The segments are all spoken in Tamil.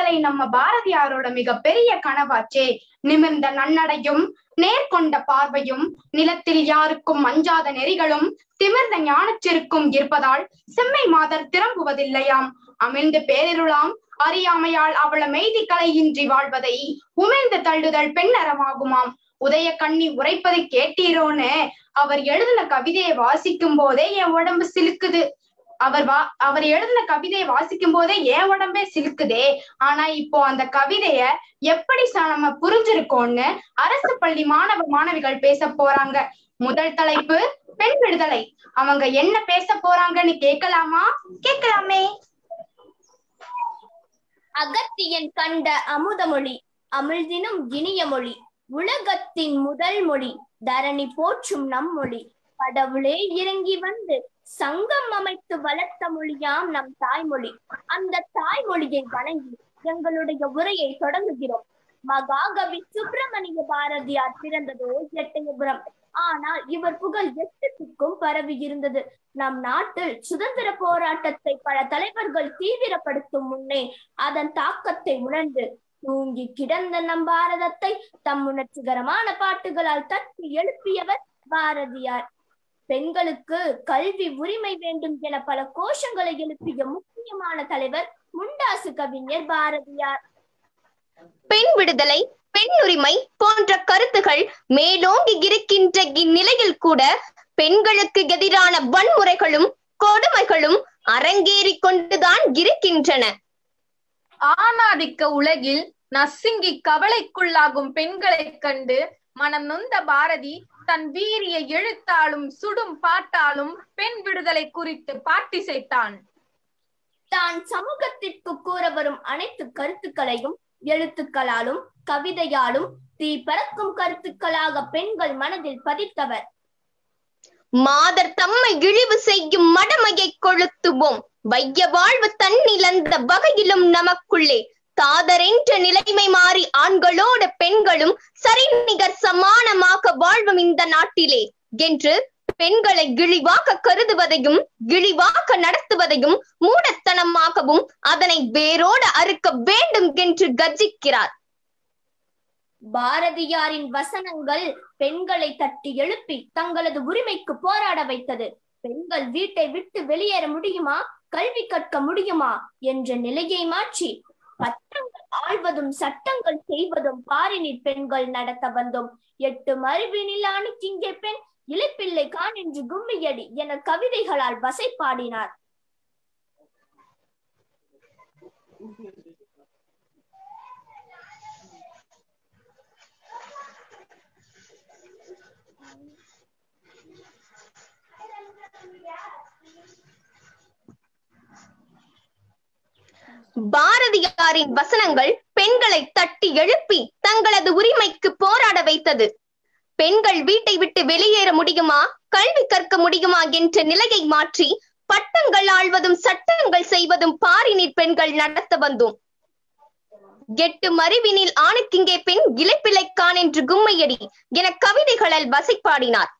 விடுதலை நம்ம பாரதியாரோட மிக பெரிய கனவாச்சே நிமிர்ந்த நன்னடையும் நேர்கொண்ட பார்வையும் நிலத்தில் யாருக்கும் அஞ்சாத நெறிகளும் திமிர்ந்த ஞானச்செருக்கும் இருப்பதால் செம்மை மாதர் திரும்புவதில்லையாம் அமிழ்ந்து பேரிருளாம் அறியாமையால் அவள மெய்தி கலையின்றி வாழ்வதை உமிழ்ந்து தள்ளுதல் பெண்ணறமாகுமாம் உதய கண்ணி உரைப்பதை கேட்டீரோன்னு அவர் எழுதின கவிதையை வாசிக்கும் போதே என் உடம்பு சிலுக்குது அவர் வா அவர் எழுதின கவிதையை வாசிக்கும் போதே என் உடம்பே சிலுக்குதே ஆனா இப்போ அந்த கவிதைய எப்படி ச- நம்ம புரிஞ்சிருக்கோம்னு அரசு பள்ளி மாணவ மாணவிகள் பேச போறாங்க முதல் தலைப்பு பெண் விடுதலை அவங்க என்ன பேச போறாங்கன்னு கேட்கலாமா கேட்கலாமே அகத்தியன் கண்ட அமுதமொழி அமிழ்தினும் இனிய மொழி உலகத்தின் முதல் மொழி தரணி போற்றும் நம் மொழி கடவுளே இறங்கி வந்து சங்கம் அமைத்து வளர்த்த மொழியாம் நம் தாய்மொழி அந்த தாய்மொழியை வணங்கி எங்களுடைய உரையை தொடங்குகிறோம் மகாகவி சுப்பிரமணிய பாரதியார் பிறந்ததோ எட்டயபுரம் ஆனால் இவர் புகழ் எட்டுக்கும் பரவி இருந்தது நம் நாட்டில் சுதந்திர போராட்டத்தை பல தலைவர்கள் தீவிரப்படுத்தும் முன்னே அதன் தாக்கத்தை உணர்ந்து தூங்கி கிடந்த நம் பாரதத்தை தம் உணர்ச்சிகரமான பாட்டுகளால் தட்டி எழுப்பியவர் பாரதியார் பெண்களுக்கு கல்வி உரிமை வேண்டும் என பல கோஷங்களை எழுப்பிய முக்கியமான தலைவர் முண்டாசு கவிஞர் பாரதியார் பெண் விடுதலை பெண் உரிமை போன்ற கருத்துகள் மேலோங்கி இருக்கின்ற இந்நிலையில் கூட பெண்களுக்கு எதிரான வன்முறைகளும் கொடுமைகளும் அரங்கேறிக் கொண்டுதான் இருக்கின்றன ஆணாதிக்க உலகில் நசுங்கி கவலைக்குள்ளாகும் பெண்களைக் கண்டு மனம் நொந்த பாரதி தன் வீரிய எழுத்தாலும் சுடும் பாட்டாலும் பெண் விடுதலை குறித்து பாட்டிசைத்தான் தான் சமூகத்திற்கு கூற வரும் அனைத்து கருத்துக்களையும் எழுத்துக்களாலும் கவிதையாலும் தீ பறக்கும் கருத்துக்களாக பெண்கள் மனதில் பதித்தவர் மாதர் தம்மை இழிவு செய்யும் மடமையை கொளுத்துவோம் வைய வாழ்வு தன்னிழந்த வகையிலும் நமக்குள்ளே தாதரென்ற நிலைமை மாறி ஆண்களோடு பெண்களும் சரிநிகர் சமானமாக வாழ்வும் இந்த நாட்டிலே என்று பெண்களை இழிவாக கருதுவதையும் இழிவாக நடத்துவதையும் மூடத்தனமாகவும் அதனை வேரோடு அறுக்க வேண்டும் என்று கர்ஜிக்கிறார் பாரதியாரின் வசனங்கள் பெண்களை தட்டி எழுப்பி தங்களது உரிமைக்கு போராட வைத்தது பெண்கள் வீட்டை விட்டு வெளியேற முடியுமா கல்வி கற்க முடியுமா என்ற நிலையை மாற்றி பட்டங்கள் ஆள்வதும் சட்டங்கள் செய்வதும் பாரினில் பெண்கள் நடத்த வந்தோம் எட்டு மறுவினில் ஆணுக்கிங்கே பெண் இளைப்பிள்ளை கான் என்று கும்மியடி என கவிதைகளால் வசை பாடினார் பாரதியாரின் வசனங்கள் பெண்களை தட்டி எழுப்பி தங்களது உரிமைக்கு போராட வைத்தது பெண்கள் வீட்டை விட்டு வெளியேற முடியுமா கல்வி கற்க முடியுமா என்ற நிலையை மாற்றி பட்டங்கள் ஆள்வதும் சட்டங்கள் செய்வதும் பாரினில் பெண்கள் நடத்த வந்தோம் எட்டு மறிவினில் ஆணுக்கிங்கே பெண் இளைப்பிள்ளைக்கான் என்று கும்மையடி என கவிதைகளால் வசைப்பாடினார்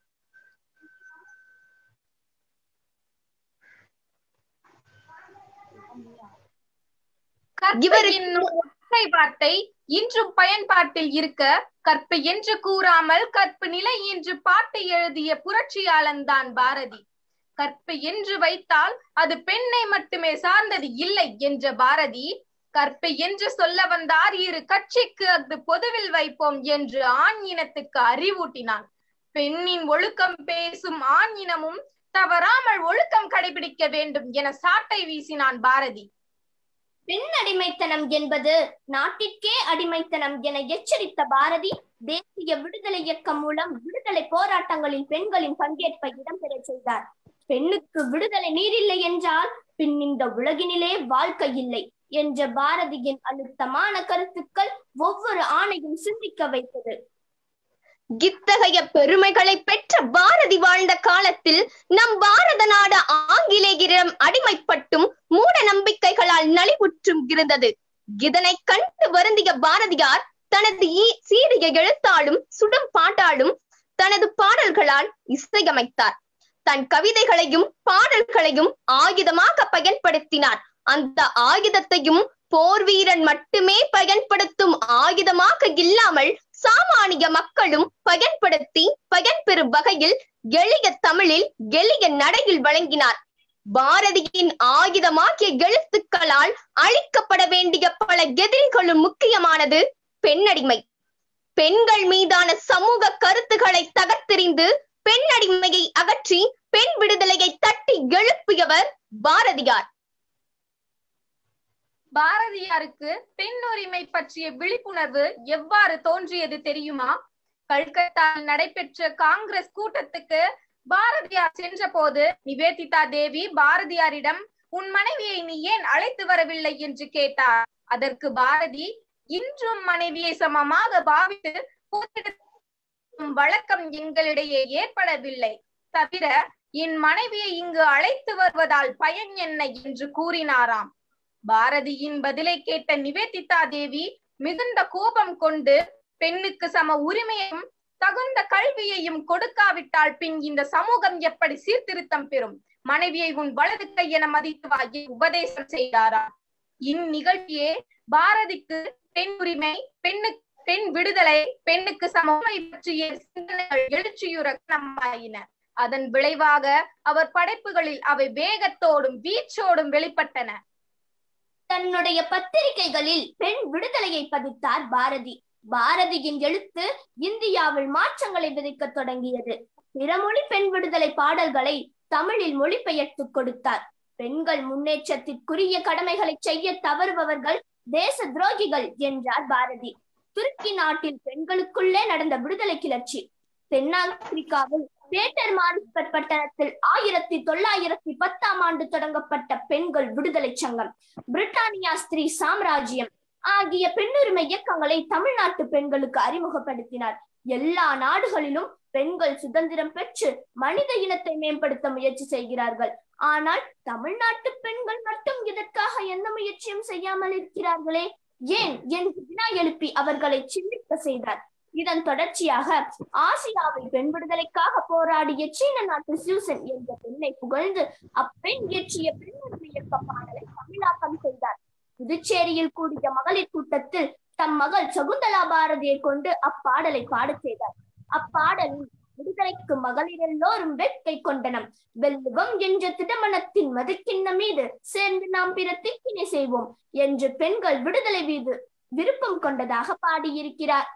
கற்பு இவருக்கு- என்னும் ஒற்றை வார்த்தை இன்றும் பயன்பாட்டில் இருக்க கற்பு என்று கூறாமல் கற்பு நிலை என்று பாட்டை எழுதிய புரட்சியாளன் தான் பாரதி கற்பு என்று வைத்தால் அது பெண்ணை மட்டுமே சார்ந்தது இல்லை என்ற பாரதி கற்பு என்று சொல்ல வந்தார் இரு கட்சிக்கு அது பொதுவில் வைப்போம் என்று ஆண் இனத்துக்கு அறிவூட்டினான் பெண்ணின் ஒழுக்கம் பேசும் ஆண் இனமும் தவறாமல் ஒழுக்கம் கடைபிடிக்க வேண்டும் என சாட்டை வீசினான் பாரதி பெண் அடிமைத்தனம் என்பது நாட்டிற்கே அடிமைத்தனம் என எச்சரித்த பாரதி தேசிய விடுதலை இயக்கம் மூலம் விடுதலை போராட்டங்களில் பெண்களின் பங்கேற்பை இடம்பெறச் செய்தார் பெண்ணுக்கு விடுதலை நீரில்லை என்றால் பின் இந்த உலகினிலே வாழ்க்கை இல்லை என்ற பாரதியின் அழுத்தமான கருத்துக்கள் ஒவ்வொரு ஆணையும் சிந்திக்க வைத்தது இத்தகைய பெருமைகளை பெற்ற பாரதி வாழ்ந்த காலத்தில் நம் பாரத நாடு ஆங்கிலேயரிடம் அடிமைப்பட்டும் மூட நம்பிக்கைகளால் நலிவுற்றும் இருந்தது இதனை கண்டு வருந்திய பாரதியார் தனது ஈ- சீரிய எழுத்தாலும் சுடும் பாட்டாலும் தனது பாடல்களால் இசையமைத்தார் தன் கவிதைகளையும் பாடல்களையும் ஆயுதமாக பயன்படுத்தினார் அந்த ஆயுதத்தையும் போர் வீரன் மட்டுமே பயன்படுத்தும் ஆயுதமாக இல்லாமல் சாமானிய மக்களும் பயன்படுத்தி பயன்பெறும் வகையில் எளிய தமிழில் எளிய நடையில் வழங்கினார் பாரதியின் ஆயுதமாகிய எழுத்துக்களால் அழிக்கப்பட வேண்டிய பல எதிரிகளும் முக்கியமானது பெண்ணடிமை பெண்கள் மீதான சமூக கருத்துக்களை தகர்த்தெறிந்து பெண்ணடிமையை அகற்றி பெண் விடுதலையை தட்டி எழுப்பியவர் பாரதியார் பாரதியாருக்கு பெண் உரிமை பற்றிய விழிப்புணர்வு எவ்வாறு தோன்றியது தெரியுமா கல்கத்தாவில் நடைபெற்ற காங்கிரஸ் கூட்டத்துக்கு பாரதியார் சென்றபோது நிவேதிதா தேவி பாரதியாரிடம் உன் மனைவியை நீ ஏன் அழைத்து வரவில்லை என்று கேட்டார் அதற்கு பாரதி இன்றும் மனைவியை சமமாக பாவித்து போரிடும் வழக்கம் எங்களிடையே ஏற்படவில்லை தவிர என் மனைவியை இங்கு அழைத்து வருவதால் பயன் என்ன என்று கூறினாராம் பாரதியின் பதிலை கேட்ட நிவேதிதா தேவி மிகுந்த கோபம் கொண்டு பெண்ணுக்கு சம உரிமையையும் தகுந்த கல்வியையும் கொடுக்காவிட்டால் பின் இந்த சமூகம் எப்படி சீர்திருத்தம் பெறும் மனைவியை உன் வலது கை என மதித்து வாங்கி உபதேசம் செய்தாராம் இந்நிகழ்ச்சியே பாரதிக்கு பெண் உரிமை பெண்ணு பெண் விடுதலை பெண்ணுக்கு சமமை பற்றிய சிந்தனைகள் எழுச்சியுற நம்மாயின அதன் விளைவாக அவர் படைப்புகளில் அவை வேகத்தோடும் வீச்சோடும் வெளிப்பட்டன தன்னுடைய பத்திரிகைகளில் பெண் விடுதலையை பதித்தார் பாரதி பாரதியின் எழுத்து இந்தியாவில் மாற்றங்களை விதைக்க தொடங்கியது பிறமொழி பெண் விடுதலை பாடல்களை தமிழில் மொழிபெயர்த்து கொடுத்தார் பெண்கள் முன்னேற்றத்திற்குரிய கடமைகளை செய்ய தவறுபவர்கள் தேச துரோகிகள் என்றார் பாரதி துருக்கி நாட்டில் பெண்களுக்குள்ளே நடந்த விடுதலை கிளர்ச்சி தென்னாப்பிரிக்காவில் பேட்டர் மாரிஸ்பர் பட்டணத்தில் ஆயிரத்தி தொள்ளாயிரத்தி பத்தாம் ஆண்டு தொடங்கப்பட்ட பெண்கள் விடுதலை சங்கம் பிரிட்டானியா ஸ்திரீ சாம்ராஜ்யம் ஆகிய பெண்ணுரிமை இயக்கங்களை தமிழ்நாட்டு பெண்களுக்கு அறிமுகப்படுத்தினார் எல்லா நாடுகளிலும் பெண்கள் சுதந்திரம் பெற்று மனித இனத்தை மேம்படுத்த முயற்சி செய்கிறார்கள் ஆனால் தமிழ்நாட்டு பெண்கள் மட்டும் இதற்காக எந்த முயற்சியும் செய்யாமல் இருக்கிறார்களே ஏன் என்று வினா எழுப்பி அவர்களை சிந்திக்க செய்தார் இதன் தொடர்ச்சியாக ஆசியாவில் பெண் விடுதலைக்காக போராடிய சீன நாட்டு சியூசன் என்ற பெண்ணை புகழ்ந்து அப்பெண் இயற்றிய பெண்ணுரிமை இயக்க பாடலை தமிழாக்கம் செய்தார் புதுச்சேரியில் கூடிய மகளிர் கூட்டத்தில் தம் மகள் சகுந்தலா பாரதியை கொண்டு அப்பாடலை பாடச் செய்தார் அப்பாடலில் விடுதலைக்கு மகளிர் எல்லோரும் வேட்கை கொண்டனம் வெல்லுவம் என்ற திடமனத்தின் மதுக்கிண்ண மீது சேர்ந்து நாம் பிற திக்கினை செய்வோம் என்று பெண்கள் விடுதலை மீது விருப்பம் கொண்டதாக பாடியிருக்கிறார்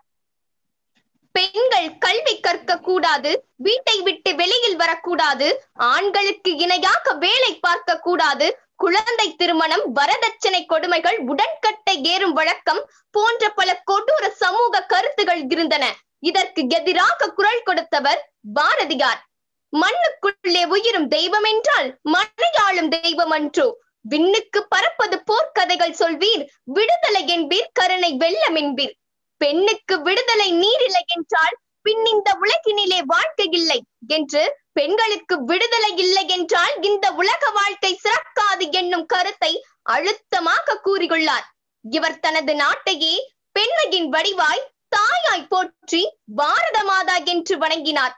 பெண்கள் கல்வி கற்க கூடாது வீட்டை விட்டு வெளியில் வரக்கூடாது ஆண்களுக்கு இணையாக வேலை பார்க்க கூடாது குழந்தை திருமணம் வரதட்சணை கொடுமைகள் உடன்கட்டை ஏறும் வழக்கம் போன்ற பல கொடூர சமூக கருத்துகள் இருந்தன இதற்கு எதிராக குரல் கொடுத்தவர் பாரதியார் மண்ணுக்குள்ளே உயிரும் தெய்வம் என்றால் மழையாளும் தெய்வம் அன்றோ விண்ணுக்கு பறப்பது போர்க்கதைகள் சொல்வீர் விடுதலை என்பீர் கருணை வெள்ளம் என்பீர் பெண்ணுக்கு விடுதலை நீரில்லை என்றால் பின் இந்த உலகினிலே வாழ்க்கை இல்லை என்று பெண்களுக்கு விடுதலை இல்லை என்றால் இந்த உலக வாழ்க்கை சிறக்காது என்னும் கருத்தை அழுத்தமாக கூறியுள்ளார் இவர் தனது நாட்டையே பெண்மையின் வடிவாய் தாயாய் போற்றி பாரத மாதா என்று வணங்கினார்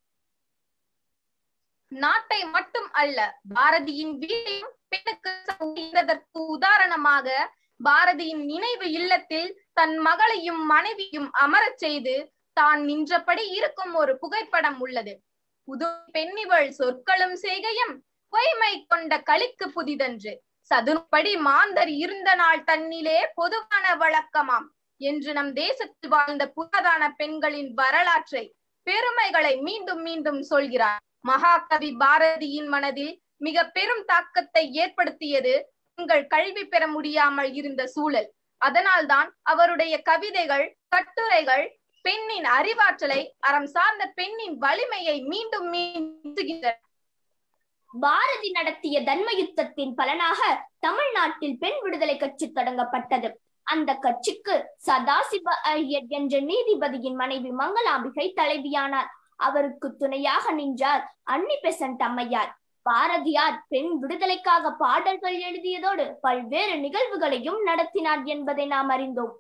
நாட்டை மட்டும் அல்ல பாரதியின் வீட்டையும் பெண்ணுக்கு சமூகத்திற்கு உதாரணமாக பாரதியின் நினைவு இல்லத்தில் தன் மகளையும் மனைவியும் அமரச் செய்து தான் நின்றபடி இருக்கும் ஒரு புகைப்படம் உள்ளது புது பெண்ணிவள் சொற்களும் செய்கையும் பொய்மை கொண்ட களிக்கு புதிதன்று சதுர்படி மாந்தர் இருந்த நாள் தன்னிலே பொதுவான வழக்கமாம் என்று நம் தேசத்தில் வாழ்ந்த புராதான பெண்களின் வரலாற்றை பெருமைகளை மீண்டும் மீண்டும் சொல்கிறார் மகாகவி பாரதியின் மனதில் மிக பெரும் தாக்கத்தை ஏற்படுத்தியது பெண்கள் கல்வி பெற முடியாமல் இருந்த சூழல் அதனால்தான் அவருடைய கவிதைகள் கட்டுரைகள் பெண்ணின் அறிவாற்றலை அறம் சார்ந்த பெண்ணின் வலிமையை மீண்டும் மீண்டும் பாரதி நடத்திய தர்ம யுத்தத்தின் பலனாக தமிழ்நாட்டில் பெண் விடுதலை கட்சி தொடங்கப்பட்டது அந்த கட்சிக்கு சதாசிவ ஐயர் என்ற நீதிபதியின் மனைவி மங்களாம்பிகை தலைவியானார் அவருக்கு துணையாக நின்றார் அன்னி பெசன்ட் அம்மையார் பாரதியார் பெண் விடுதலைக்காக பாடல்கள் எழுதியதோடு பல்வேறு நிகழ்வுகளையும் நடத்தினார் என்பதை நாம் அறிந்தோம்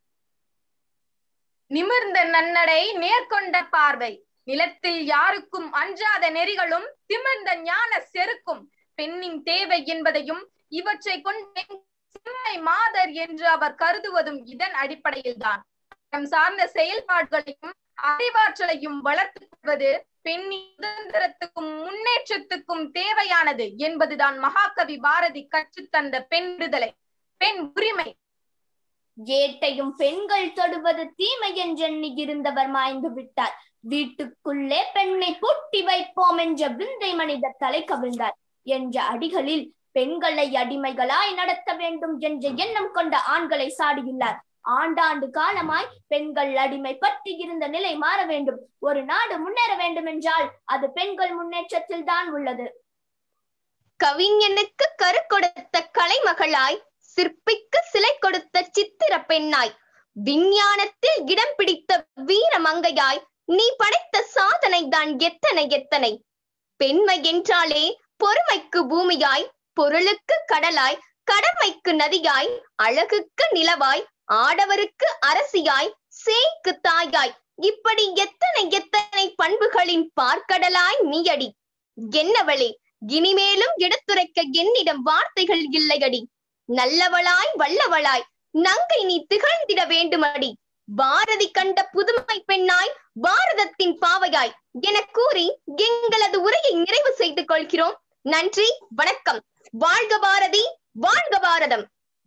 நிமிர்ந்த நன்னடை நேர்கொண்ட பார்வை நிலத்தில் யாருக்கும் அஞ்சாத நெறிகளும் திமிர்ந்த ஞான செருக்கும் பெண்ணின் தேவை என்பதையும் இவற்றை கொண்டு செம்மை மாதர் என்று அவர் கருதுவதும் இதன் அடிப்படையில்தான் தம் சார்ந்த செயல்பாடுகளையும் அறிவாற்றலையும் வளர்த்துக் கொள்வது பெண்ணின் சுதந்திரத்துக்கும் முன்னேற்றத்துக்கும் தேவையானது என்பதுதான் மகாகவி பாரதி கற்றுத்தந்த பெண் விடுதலை பெண் உரிமை ஏட்டையும் பெண்கள் தொடுவது தீமை என்றெண்ணி இருந்தவர் மாய்ந்து விட்டார் வீட்டுக்குள்ளே பெண்ணை பூட்டி வைப்போம் என்ற விந்தை மனிதர் தலை கவிழ்ந்தார் என்ற அடிகளில் பெண்களை அடிமைகளாய் நடத்த வேண்டும் என்ற எண்ணம் கொண்ட ஆண்களை சாடியுள்ளார் ஆண்டாண்டு காலமாய் பெண்கள் அடிமை பற்றி இருந்த நிலை மாற வேண்டும் ஒரு நாடு முன்னேற வேண்டும் என்றால் அது பெண்கள் முன்னேற்றத்தில் தான் உள்ளது கவிஞனுக்கு கரு கொடுத்த கலைமகளாய் சிற்பிக்கு சிலை கொடுத்த சித்திர பெண்ணாய் விஞ்ஞானத்தில் இடம் பிடித்த வீர மங்கையாய் நீ படைத்த சாதனை தான் எத்தனை எத்தனை பெண்மை என்றாலே பொறுமைக்கு பூமியாய் பொருளுக்கு கடலாய் கடமைக்கு நதியாய் அழகுக்கு நிலவாய் ஆடவருக்கு அரசியாய் சேய்க்கு தாயாய் இப்படி எத்தனை எத்தனை பண்புகளின் பார்க்கடலாய் நீயடி என்னவளே இனிமேலும் எடுத்துரைக்க என்னிடம் வார்த்தைகள் இல்லையடி நல்லவளாய் வல்லவளாய் நங்கை நீ திகழ்ந்திட வேண்டுமடி பாரதி கண்ட புதுமை பெண்ணாய் பாரதத்தின் பாவையாய் என கூறி எங்களது உரையை நிறைவு செய்து கொள்கிறோம் நன்றி வணக்கம் வாழ்க பாரதி வாழ்க பாரதம்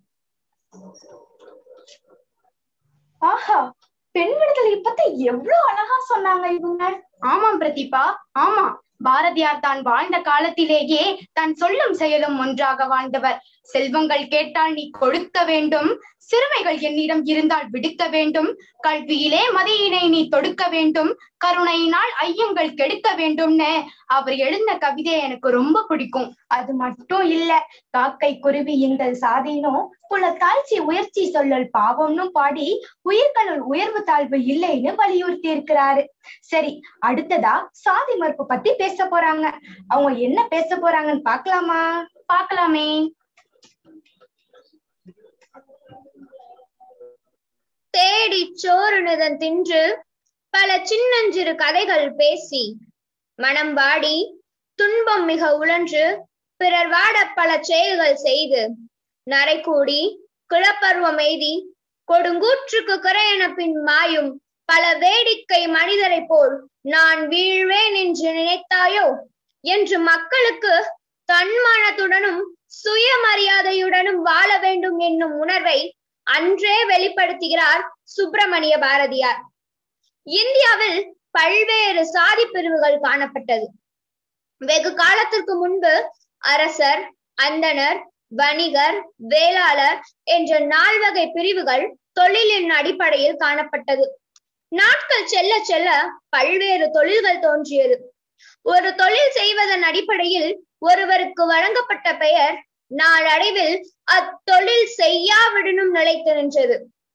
ஆஹா பெண் விடுதலை பத்தி எவ்வளவு அழகா சொன்னாங்க இவங்க ஆமாம் பிரதீபா ஆமா பாரதியார் தான் வாழ்ந்த காலத்திலேயே தான் சொல்லும் செயலும் ஒன்றாக வாழ்ந்தவர் செல்வங்கள் கேட்டால் நீ கொடுக்க வேண்டும் சிறுமைகள் என்னிடம் இருந்தால் விடுக்க வேண்டும் கல்வியிலே மதியினை நீ தொடுக்க வேண்டும் கருணையினால் ஐயங்கள் கெடுக்க வேண்டும்னு அவர் எழுந்த கவிதை எனக்கு ரொம்ப பிடிக்கும் அது மட்டும் இல்ல காக்கை குருவி இந்த சாதினும் குல தாழ்ச்சி உயர்ச்சி சொல்லல் பாவம்னு பாடி உயிர்களுள் உயர்வு தாழ்வு இல்லைன்னு வலியுறுத்தி இருக்கிறாரு சரி அடுத்ததா சாதி மறுப்பு பத்தி பேச போறாங்க அவங்க என்ன பேச போறாங்கன்னு பாக்கலாமா பாக்கலாமே தேடி சோறுனுதன் தின்று பல சின்னஞ்சிறு கதைகள் பேசி மனம் வாடி துன்பம் மிக உழன்று பிறர் வாட பல செயல்கள் செய்து நரைக்கூடி குளப்பருவம் எய்தி கொடுங்கூற்றுக்கு குறையென பின் மாயும் பல வேடிக்கை மனிதரைப் போல் நான் வீழ்வேன் என்று நினைத்தாயோ என்று மக்களுக்கு தன்மானத்துடனும் சுயமரியாதையுடனும் வாழ வேண்டும் என்னும் உணர்வை அன்றே வெளிப்படுத்துகிறார் சுப்பிரமணிய பாரதியார் இந்தியாவில் பல்வேறு சாதி பிரிவுகள் காணப்பட்டது வெகு காலத்திற்கு முன்பு அரசர் அந்தணர் வணிகர் வேளாளர் என்ற நால்வகை பிரிவுகள் தொழிலின் அடிப்படையில் காணப்பட்டது நாட்கள் செல்ல செல்ல பல்வேறு தொழில்கள் தோன்றியது ஒரு தொழில் செய்வதன் அடிப்படையில் ஒருவருக்கு வழங்கப்பட்ட பெயர் நாளடைவில் அத்தொழில் செய்யாவிடனும் நிலைத்து நின்றது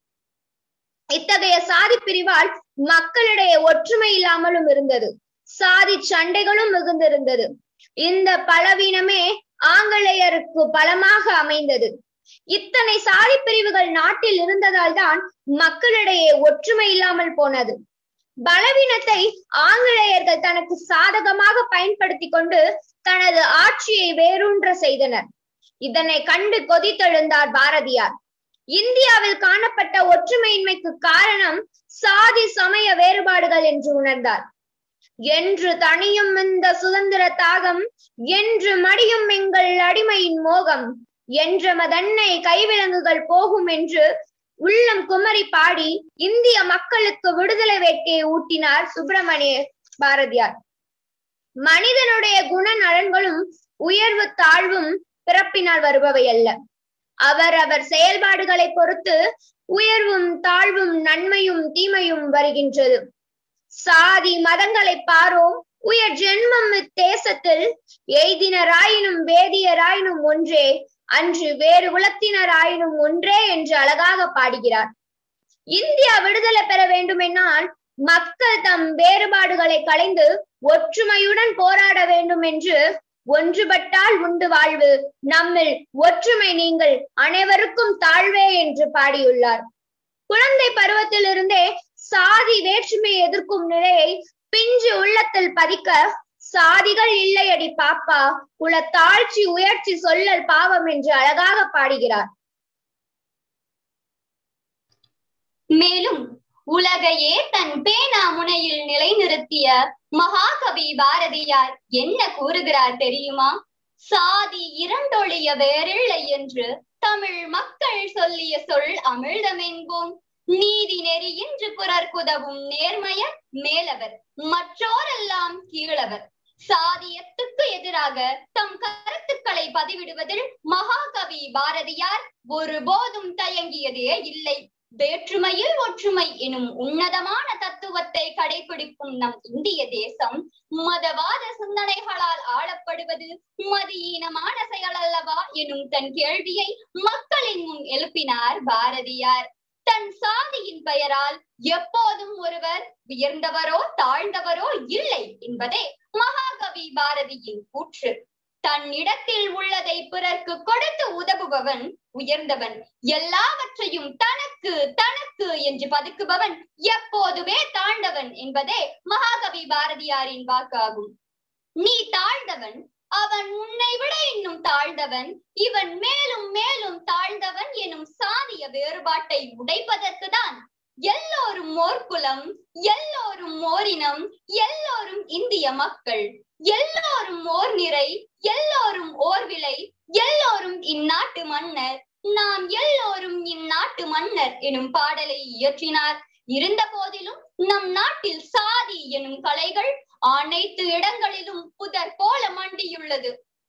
இத்தகைய சாதி பிரிவால் மக்களிடையே ஒற்றுமை இல்லாமலும் இருந்தது சாதி சண்டைகளும் மிகுந்திருந்தது இந்த பலவீனமே ஆங்கிலேயருக்கு பலமாக அமைந்தது இத்தனை சாதி பிரிவுகள் நாட்டில் இருந்ததால் தான் மக்களிடையே ஒற்றுமை இல்லாமல் போனது பலவீனத்தை ஆங்கிலேயர்கள் தனக்கு சாதகமாக பயன்படுத்தி கொண்டு தனது ஆட்சியை வேரூன்ற செய்தனர் இதனை கண்டு கொதித்தெழுந்தார் பாரதியார் இந்தியாவில் காணப்பட்ட ஒற்றுமையின்மைக்கு காரணம் சாதி சமய வேறுபாடுகள் என்று உணர்ந்தார் என்று தனியும் இந்த சுதந்திர தாகம் என்று மடியும் எங்கள் அடிமையின் மோகம் என்ற மதன்னை கைவிலங்குகள் போகும் என்று உள்ளம் குமரி பாடி இந்திய மக்களுக்கு விடுதலை வேட்கையை ஊட்டினார் சுப்பிரமணிய பாரதியார் மனிதனுடைய குண நலன்களும் உயர்வு தாழ்வும் பிறப்பினால் வருபவை அல்ல அவர் அவர் செயல்பாடுகளை பொறுத்து உயர்வும் தாழ்வும் நன்மையும் தீமையும் வருகின்றது சாதி மதங்களை பாரோம் உயர் ஜென்மம் இத்தேசத்தில் எய்தினராயினும் வேதியராயினும் ஒன்றே அன்று வேறு குலத்தினராயினும் ஒன்றே என்று அழகாக பாடுகிறார் இந்தியா விடுதலை பெற வேண்டுமென்றால் மக்கள் தம் வேறுபாடுகளை களைந்து ஒற்றுமையுடன் போராட வேண்டும் என்று ஒன்றுபட்டால் உண்டு வாழ்வு நம்மில் ஒற்றுமை நீங்கள் அனைவருக்கும் தாழ்வே என்று பாடியுள்ளார் குழந்தை பருவத்திலிருந்தே சாதி வேற்றுமையை எதிர்க்கும் நிலையை பிஞ்சு உள்ளத்தில் பதிக்க சாதிகள் இல்லையடி பாப்பா குல தாழ்ச்சி உயர்ச்சி சொல்லல் பாவம் என்று அழகாக பாடுகிறார் மேலும் உலகையே தன் பேனா முனையில் நிலைநிறுத்திய மகாகவி பாரதியார் என்ன கூறுகிறார் தெரியுமா சாதி இரண்டொழிய வேறில்லை என்று தமிழ் மக்கள் சொல்லிய சொல் அமிழ்தமென்போம் நீதி நெறியின்று புறர்க்குதவும் நேர்மையர் மேலவர் மற்றோரெல்லாம் கீழவர் சாதியத்துக்கு எதிராக தம் கருத்துக்களை பதிவிடுவதில் மகாகவி பாரதியார் ஒருபோதும் தயங்கியதே இல்லை வேற்றுமையில் ஒற்றுமை எனும் உன்னதமான தத்துவத்தை கடைபிடிக்கும் நம் இந்திய தேசம் மதவாத சிந்தனைகளால் ஆளப்படுவது மதியீனமான செயல் அல்லவா எனும் தன் கேள்வியை மக்களின் முன் எழுப்பினார் பாரதியார் தன் சாதியின் பெயரால் எப்போதும் ஒருவர் உயர்ந்தவரோ தாழ்ந்தவரோ இல்லை என்பதே மகாகவி பாரதியின் கூற்று தன்னிடத்தில் உள்ளதை பிறர்க்கு கொடுத்து உதவுபவன் உயர்ந்தவன் எல்லாவற்றையும் தனக்கு தனக்கு என்று பதுக்குபவன் எப்போதுமே தாழ்ந்தவன் என்பதே மகாகவி பாரதியாரின் வாக்காகும் நீ தாழ்ந்தவன் அவன் உன்னை விட இன்னும் தாழ்ந்தவன் இவன் மேலும் மேலும் தாழ்ந்தவன் எனும் சாதிய வேறுபாட்டை உடைப்பதற்கு தான் எல்லோரும் ஓர்குலம் எல்லோரும் ஓரினம் எல்லோரும் இந்திய மக்கள் எல்லோரும் ஓர் நிறை எல்லோரும் ஓர் விலை எல்லோரும் இந்நாட்டு மன்னர் நாம் எல்லோரும் இந்நாட்டு மன்னர் எனும் பாடலை இயற்றினார் இருந்த போதிலும் நம் நாட்டில் சாதி எனும் கலைகள் அனைத்து இடங்களிலும் புதர் போல மண்டியுள்ளது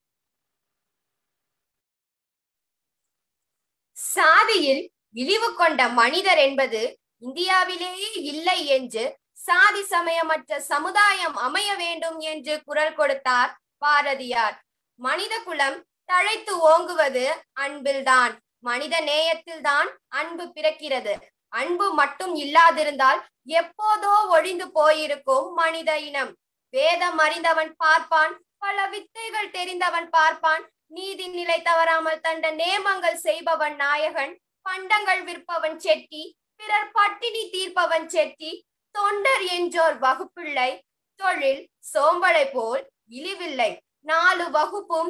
சாதியில் இழிவு கொண்ட மனிதர் என்பது இந்தியாவிலேயே இல்லை என்று சாதி சமயமற்ற சமுதாயம் அமைய வேண்டும் என்று குரல் கொடுத்தார் பாரதியார் மனித குலம் தழைத்து ஓங்குவது அன்பில்தான் மனித நேயத்தில்தான் அன்பு பிறக்கிறது அன்பு மட்டும் இல்லாதிருந்தால் எப்போதோ ஒழிந்து போயிருக்கும் மனித இனம் வேதம் அறிந்தவன் பார்ப்பான் பல வித்தைகள் தெரிந்தவன் பார்ப்பான் நீதி நிலை தவறாமல் தண்ட நேமங்கள் செய்பவன் நாயகன் பண்டங்கள் விற்பவன் செட்டி பிறர் பட்டினி தீர்ப்பவன் செட்டி தொண்டர் என்றோர் வகுப்பிள்ளை தொழில் சோம்பலை போல் இழிவில்லை நாலு வகுப்பும்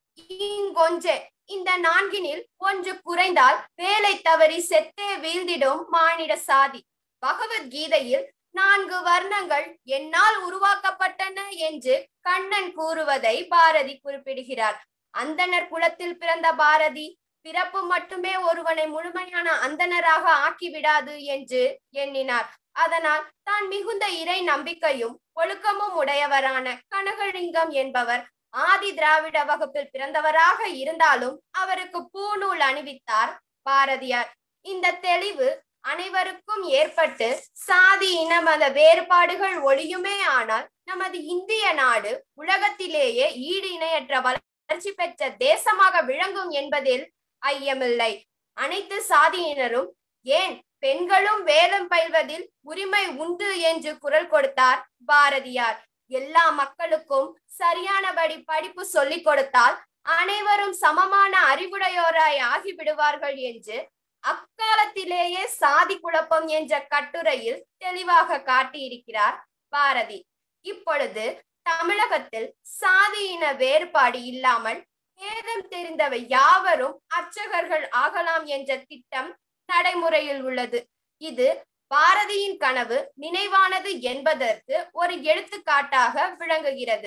இங்கொஞ்சே இந்த நான்கினில் ஒன்று குறைந்தால் வேலை தவறி செத்தே வீழ்ந்திடும் மானிட சாதி பகவத்கீதையில் நான்கு வர்ணங்கள் என்னால் உருவாக்கப்பட்டன என்று கண்ணன் கூறுவதை பாரதி குறிப்பிடுகிறார் அந்தணர் குலத்தில் பிறந்த பாரதி பிறப்பு மட்டுமே ஒருவனை முழுமையான அந்தணராக ஆக்கிவிடாது என்று எண்ணினார் அதனால் தான் மிகுந்த இறை நம்பிக்கையும் ஒழுக்கமும் உடையவரான கனகலிங்கம் என்பவர் ஆதி திராவிட வகுப்பில் பிறந்தவராக இருந்தாலும் அவருக்கு பூநூல் அணிவித்தார் பாரதியார் இந்த தெளிவு அனைவருக்கும் ஏற்பட்டு சாதி இன மத வேறுபாடுகள் ஒழியுமே ஆனால் நமது இந்திய நாடு உலகத்திலேயே ஈடு இணையற்ற வளர்ச்சி பெற்ற தேசமாக விளங்கும் என்பதில் ஐயமில்லை அனைத்து சாதியினரும் ஏன் பெண்களும் வேலம் பயில்வதில் உரிமை உண்டு என்று குரல் கொடுத்தார் பாரதியார் எல்லா மக்களுக்கும் சரியானபடி படிப்பு சொல்லிக் கொடுத்தால் அனைவரும் சமமான அறிவுடையோராய் ஆகிவிடுவார்கள் என்று அக்காலத்திலேயே சாதி குழப்பம் என்ற கட்டுரையில் தெளிவாக காட்டியிருக்கிறார் பாரதி இப்பொழுது தமிழகத்தில் சாதியின வேறுபாடு இல்லாமல் வேதம் தெரிந்தவை யாவரும் அர்ச்சகர்கள் ஆகலாம் என்ற திட்டம் நடைமுறையில் உள்ளது இது பாரதியின் கனவு நினைவானது என்பதற்கு ஒரு எடுத்துக்காட்டாக விளங்குகிறது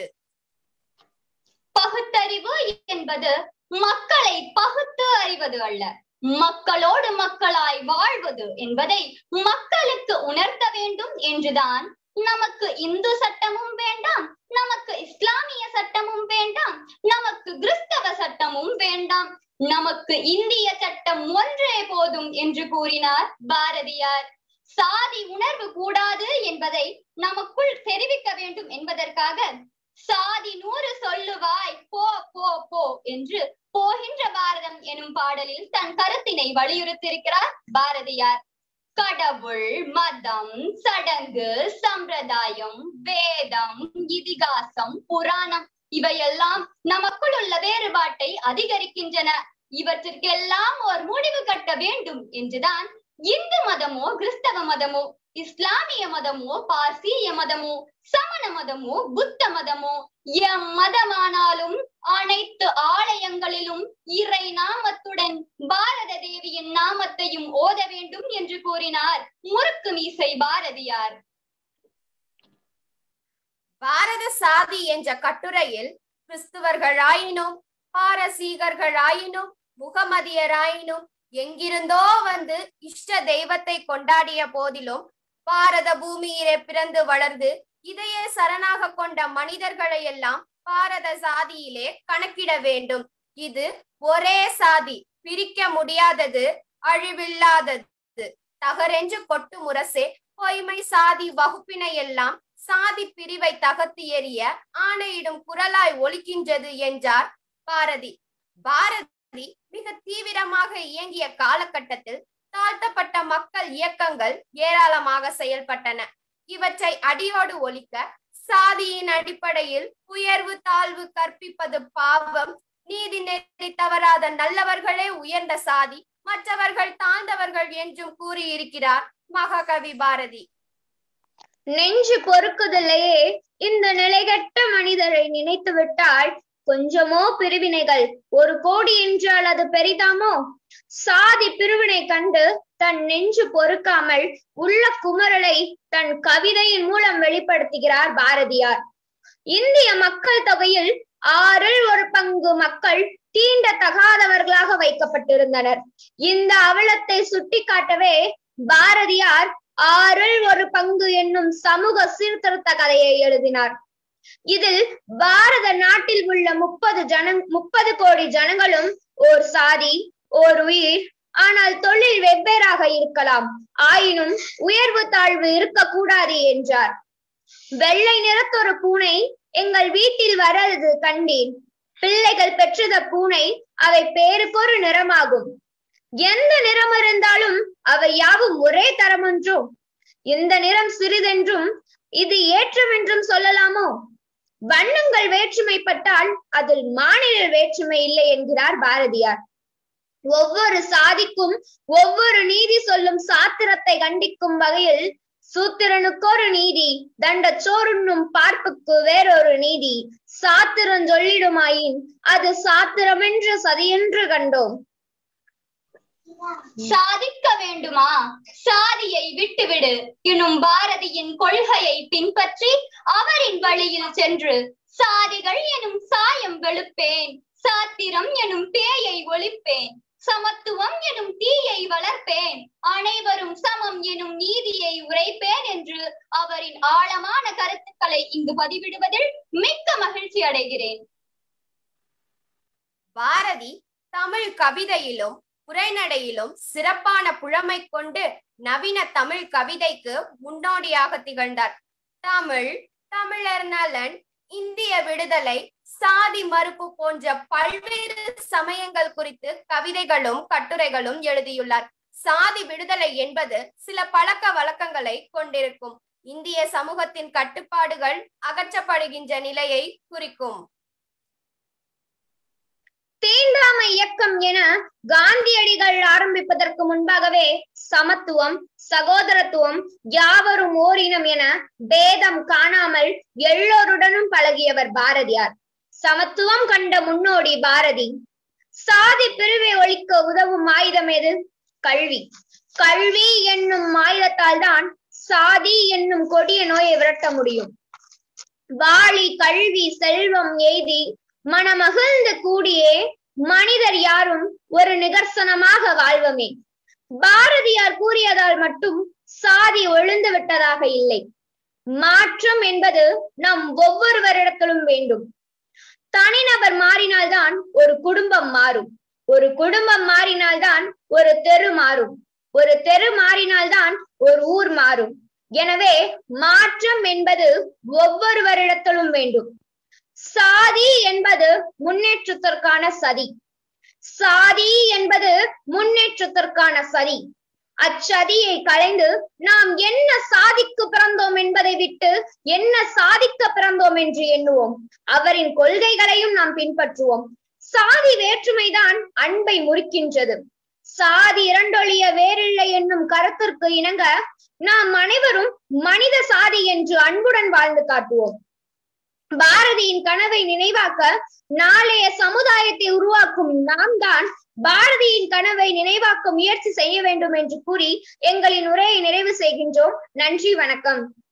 பகுத்தறிவு என்பது மக்களை பகுத்து அறிவது அல்ல மக்களோடு மக்களாய் வாழ்வது என்பதை மக்களுக்கு உணர்த்த வேண்டும் என்றுதான் நமக்கு இந்து சட்டமும் வேண்டாம் நமக்கு இஸ்லாமிய சட்டமும் வேண்டாம் நமக்கு கிறிஸ்தவ சட்டமும் வேண்டாம் நமக்கு இந்திய சட்டம் ஒன்றே போதும் என்று கூறினார் பாரதியார் சாதி உணர்வு கூடாது என்பதை நமக்குள் தெரிவிக்க வேண்டும் என்பதற்காக சாதி நூறு சொல்லுவாய் போ போ போ என்று போகின்ற பாரதம் எனும் பாடலில் தன் கருத்தினை வலியுறுத்தியிருக்கிறார் பாரதியார் கடவுள் மதம் சடங்கு சம்பிரதாயம் வேதம் இதிகாசம் புராணம் இவையெல்லாம் நமக்குள் உள்ள வேறுபாட்டை அதிகரிக்கின்றன இவற்றிற்கெல்லாம் ஒரு முடிவு கட்ட வேண்டும் என்றுதான் இந்து மதமோ கிறிஸ்தவ மதமோ இஸ்லாமிய மதமோ பார்சீய மதமோ சமண மதமோ புத்த மதமோ எம் மதமானாலும் அனைத்து ஆலயங்களிலும் இறை நாமத்துடன் பாரத தேவியின் நாமத்தையும் ஓத வேண்டும் என்று கூறினார் முறுக்கு மீசை பாரதியார் பாரத சாதி என்ற கட்டுரையில் கிறிஸ்துவர்களாயினும் பாரசீகர்களாயினும் முகமதியராயினும் எங்கிருந்தோ வந்து இஷ்ட தெய்வத்தை கொண்டாடிய போதிலும் பாரத பூமியிலே பிறந்து வளர்ந்து இதையே சரணாக கொண்ட மனிதர்களை எல்லாம் பாரத சாதியிலே கணக்கிட வேண்டும் இது ஒரே சாதி பிரிக்க முடியாதது அழிவில்லாதது தகரென்று கொட்டு முரசே பொய்மை சாதி வகுப்பினை எல்லாம் சாதி பிரிவை தகர்த்து எறிய ஆணையிடும் குரலாய் ஒலிக்கின்றது என்றார் பாரதி பாரதி மிக தீவிரமாக இயங்கிய காலகட்டத்தில் தாழ்த்தப்பட்ட மக்கள் இயக்கங்கள் ஏராளமாக செயல்பட்டன இவற்றை அடியோடு ஒழிக்க சாதியின் அடிப்படையில் உயர்வு தாழ்வு கற்பிப்பது பாவம் நீதி நெறி தவறாத நல்லவர்களே உயர்ந்த சாதி மற்றவர்கள் தாழ்ந்தவர்கள் என்றும் கூறியிருக்கிறார் மகாகவி பாரதி நெஞ்சு பொறுக்குதலையே இந்த நிலைகெட்ட மனிதரை நினைத்து விட்டால் கொஞ்சமோ பிரிவினைகள் ஒரு கோடி என்றால் அது பெரிதாமோ சாதி பிரிவினை கண்டு தன் நெஞ்சு பொறுக்காமல் உள்ள குமரலை தன் கவிதையின் மூலம் வெளிப்படுத்துகிறார் பாரதியார் இந்திய மக்கள் தொகையில் ஆறில் ஒரு பங்கு மக்கள் தீண்ட தகாதவர்களாக வைக்கப்பட்டிருந்தனர் இந்த அவலத்தை சுட்டிக்காட்டவே பாரதியார் ஆறில் ஒரு பங்கு என்னும் சமூக சீர்திருத்த கதையை எழுதினார் இதில் பாரத நாட்டில் உள்ள முப்பது ஜன முப்பது கோடி ஜனங்களும் ஓர் சாதி ஓர் உயிர் ஆனால் தொழில் வெவ்வேறாக இருக்கலாம் ஆயினும் உயர்வு தாழ்வு இருக்கக்கூடாது என்றார் வெள்ளை நிறத்தொரு பூனை எங்கள் வீட்டில் வரது கண்டேன் பிள்ளைகள் பெற்றத பூனை அவை பேருக்கொரு நிறமாகும் எந்த நிறம் இருந்தாலும் அவை யாவும் ஒரே தரமொன்றும் இந்த நிறம் சிறிதென்றும் இது ஏற்றம் என்றும் சொல்லலாமோ வண்ணங்கள் வேற்றுமைப்பட்டால் அதில் மாநில வேற்றுமை இல்லை என்கிறார் பாரதியார் ஒவ்வொரு சாதிக்கும் ஒவ்வொரு நீதி சொல்லும் சாத்திரத்தை கண்டிக்கும் வகையில் சூத்திரனுக்கொரு நீதி தண்ட சோறுண்ணும் பார்ப்புக்கு வேறொரு நீதி சாத்திரம் சொல்லிடுமாயின் அது சாத்திரமென்று சதியென்று கண்டோம் சாதிக்க வேண்டுமா சாதியை விட்டுவிடு எனும் பாரதியின் கொள்கையை பின்பற்றி அவரின் வழியில் சென்று சாதிகள் எனும் சாயம் வெளுப்பேன் சாத்திரம் எனும் பேயை ஒழிப்பேன் சமத்துவம் எனும் தீயை வளர்ப்பேன் அனைவரும் சமம் எனும் நீதியை உரைப்பேன் என்று அவரின் ஆழமான கருத்துக்களை இங்கு பதிவிடுவதில் மிக்க மகிழ்ச்சி அடைகிறேன் பாரதி தமிழ் கவிதையிலும் உரைநடையிலும் சிறப்பான புலமை கொண்டு நவீன தமிழ் கவிதைக்கு முன்னோடியாக திகழ்ந்தார் தமிழ் தமிழர் நலன் இந்திய விடுதலை சாதி மறுப்பு போன்ற பல்வேறு சமயங்கள் குறித்து கவிதைகளும் கட்டுரைகளும் எழுதியுள்ளார் சாதி விடுதலை என்பது சில பழக்க வழக்கங்களை கொண்டிருக்கும் இந்திய சமூகத்தின் கட்டுப்பாடுகள் அகற்றப்படுகின்ற நிலையை குறிக்கும் தீண்டாமை இயக்கம் என காந்தியடிகள் ஆரம்பிப்பதற்கு முன்பாகவே சமத்துவம் சகோதரத்துவம் யாவரும் ஓரினம் என பேதம் காணாமல் எல்லோருடனும் பழகியவர் பாரதியார் சமத்துவம் கண்ட முன்னோடி பாரதி சாதி பிரிவை ஒழிக்க உதவும் ஆயுதம் எது கல்வி கல்வி என்னும் ஆயுதத்தால் தான் சாதி என்னும் கொடிய நோயை விரட்ட முடியும் வாளி கல்வி செல்வம் எய்தி மனமகிழ்ந்து கூடியே மனிதர் யாரும் ஒரு நிகர்சனமாக வாழ்வமே பாரதியார் கூறியதால் மட்டும் சாதி ஒழுந்து விட்டதாக இல்லை மாற்றம் என்பது நம் ஒவ்வொருவரிடத்திலும் வேண்டும் தனிநபர் மாறினால்தான் ஒரு குடும்பம் மாறும் ஒரு குடும்பம் மாறினால்தான் ஒரு தெரு மாறும் ஒரு தெரு மாறினால்தான் ஒரு ஊர் மாறும் எனவே மாற்றம் என்பது ஒவ்வொருவரிடத்திலும் வேண்டும் சாதி என்பது முன்னேற்றத்திற்கான சதி சாதி என்பது முன்னேற்றத்திற்கான சதி அச்சதியை களைந்து நாம் என்ன சாதிக்கு பிறந்தோம் என்பதை விட்டு என்ன சாதிக்க பிறந்தோம் என்று எண்ணுவோம் அவரின் கொள்கைகளையும் நாம் பின்பற்றுவோம் சாதி வேற்றுமைதான் அன்பை முறிக்கின்றது சாதி இரண்டொழிய வேறில்லை என்னும் கருத்திற்கு இணங்க நாம் அனைவரும் மனித சாதி என்று அன்புடன் வாழ்ந்து காட்டுவோம் பாரதியின் கனவை நினைவாக்க நாளைய சமுதாயத்தை உருவாக்கும் நாம் தான் பாரதியின் கனவை நினைவாக்க முயற்சி செய்ய வேண்டும் என்று கூறி எங்களின் உரையை நிறைவு செய்கின்றோம் நன்றி வணக்கம்